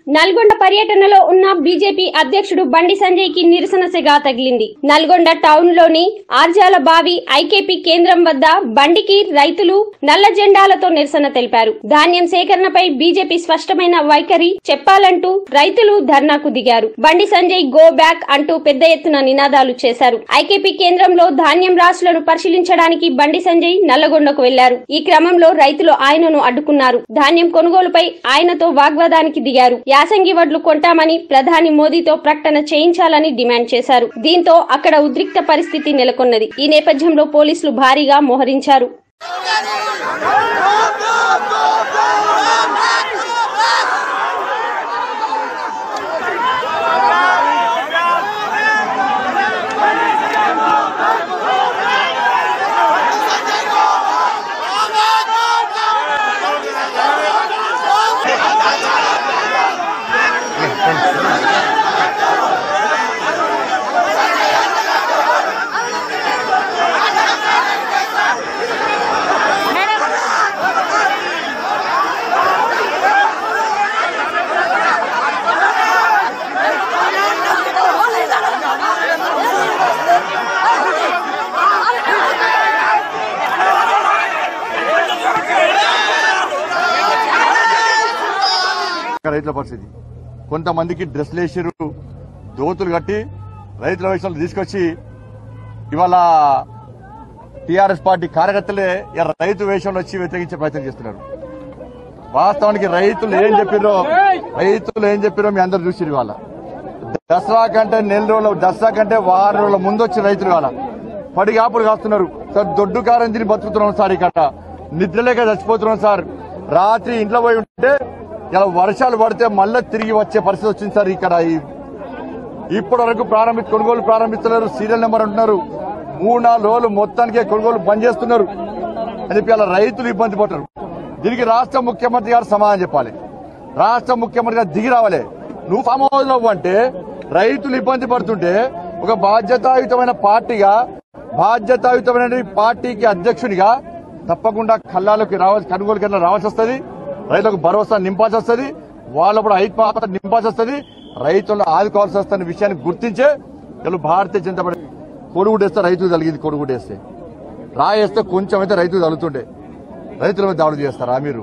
నల్గొండ పర్యటనలో ఉన్న బీజేపీ అధ్యక్షుడు బండి సంజయ్ కి నిరసన సెగా తగిలింది నల్గొండ టౌన్ లోని ఆర్జాల బావి ఐకేపీ కేంద్రం వద్ద బండికి రైతులు నల్ల జెండాలతో నిరసన తెలిపారు ధాన్యం సేకరణపై బీజేపీ స్పష్టమైన వైఖరి చెప్పాలంటూ రైతులు ధర్నాకు దిగారు బండి సంజయ్ గో బ్యాక్ అంటూ పెద్ద ఎత్తున నినాదాలు చేశారు ఐకేపీ కేంద్రంలో ధాన్యం రాశులను పరిశీలించడానికి బండి సంజయ్ నల్లగొండకు వెళ్లారు ఈ క్రమంలో రైతులు ఆయనను అడ్డుకున్నారు ధాన్యం కొనుగోలుపై ఆయనతో వాగ్వాదానికి దిగారు యాసంగి వడ్లు కొంటామని ప్రధాని మోదీతో ప్రకటన చేయించాలని డిమాండ్ చేశారు దీంతో అక్కడ ఉద్రిక్త పరిస్థితి నెలకొన్నది ఈ నేపథ్యంలో పోలీసులు భారీగా మోహరించారు ఇక్కడ రైతుల పరిస్థితి కొంతమందికి డ్రెస్లు వేసిర్రు దోతులు కట్టి రైతుల విషయంలో తీసుకొచ్చి ఇవాళ టీఆర్ఎస్ పార్టీ కార్యకర్తలే ఇలా రైతు వేషంలో వచ్చి వ్యతిరేకించే ప్రయత్నం చేస్తున్నారు వాస్తవానికి రైతులు ఏం చెప్పిరో రైతులు ఏం చెప్పిరో మీ అందరు చూసిరు ఇవాళ దసరా కంటే నెల రోజుల దసరా కంటే వారం రోజుల ముందు వచ్చి రైతులు ఇవాళ పడిగాపుడు కాస్తున్నారు సార్ దొడ్డు కారం తిని బతుకుతున్నాం సార్ ఇక్కడ నిద్రలేక చచ్చిపోతున్నాం సార్ రాత్రి ఇంట్లో పోయి ఉంటే ఇలా వర్షాలు పడితే మళ్ళీ తిరిగి వచ్చే పరిస్థితి వచ్చింది సార్ ఇక్కడ ఈ- ఇప్పటి వరకు ప్రారంభి కొనుగోలు ప్రారంభిస్తున్నారు సీరియల్ నెంబర్ అంటున్నారు మూడు నాలుగు రోజులు మొత్తానికే కొనుగోలు బంద్ చేస్తున్నారు అని చెప్పి అలా రైతులు ఇబ్బంది పడతారు దీనికి రాష్ట్ర ముఖ్యమంత్రి గారు సమాధానం చెప్పాలి రాష్ట్ర ముఖ్యమంత్రి గారు దిగి రావాలి నువ్వు ఫామ్ హౌస్ లో అంటే రైతులు ఇబ్బంది పడుతుంటే ఒక బాధ్యతాయుతమైన పార్టీగా బాధ్యతాయుతమైన పార్టీకి అధ్యక్షునిగా తప్పకుండా కళ్ళాలకు రావాల్సి కొనుగోలు కింద రావాల్సి వస్తుంది రైతులకు భరోసా నింపాల్సి వస్తుంది వాళ్ళ కూడా ఐక్యత నింపాల్సి వస్తుంది రైతులను ఆదుకోవాల్సి వస్తున్న విషయాన్ని గుర్తించే వీళ్ళు భారతీయ జనతా పార్టీ కొడుగుడేస్తే రైతులు కలిగింది కొడుగుడేస్తే రాయేస్తే కొంచెం అయితే రైతులు తగులుతుండే రైతుల మీద దాడులు చేస్తారా మీరు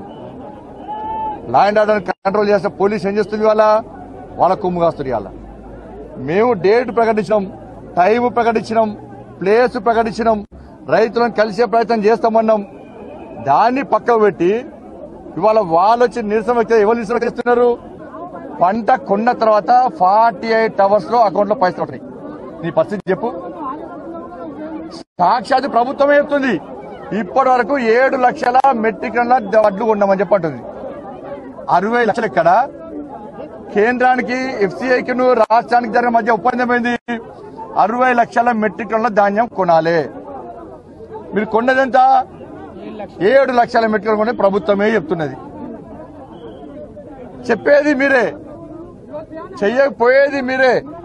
లా అండ్ ఆర్డర్ కంట్రోల్ చేస్తే పోలీస్ ఏం చేస్తుంది వాళ్ళ వాళ్ళ కొమ్ము కాస్తుంది వాళ్ళ మేము డేట్ ప్రకటించినాం టైం ప్రకటించినాం ప్లేస్ ప్రకటించినాం రైతులను కలిసే ప్రయత్నం చేస్తామన్నాం దాన్ని పక్కకు పెట్టి ఇవాళ వాళ్ళు వచ్చి నిరసన వ్యక్తి ఎవరు నిరసన చేస్తున్నారు పంట కొన్న తర్వాత ఫార్టీ ఎయిట్ అవర్స్ లో అకౌంట్ లో పైసలు ఉంటాయి నీ పరిస్థితి చెప్పు సాక్షాత్ ప్రభుత్వమే చెప్తుంది ఇప్పటి వరకు ఏడు లక్షల మెట్రిక్ టన్ల వడ్లు కొన్నామని చెప్పంటుంది అరవై లక్షలు ఎక్కడ కేంద్రానికి ఎఫ్సీఐకి రాష్ట్రానికి జరిగిన మధ్య ఒప్పందం ఏంది అరవై లక్షల మెట్రిక్ టన్ల ధాన్యం కొనాలి మీరు కొన్నదెంత ఏడు లక్షల మెట్రిక్ టన్నులు కొనే ప్రభుత్వమే చెప్తున్నది చెప్పేది మీరే చెయ్యకపోయేది మీరే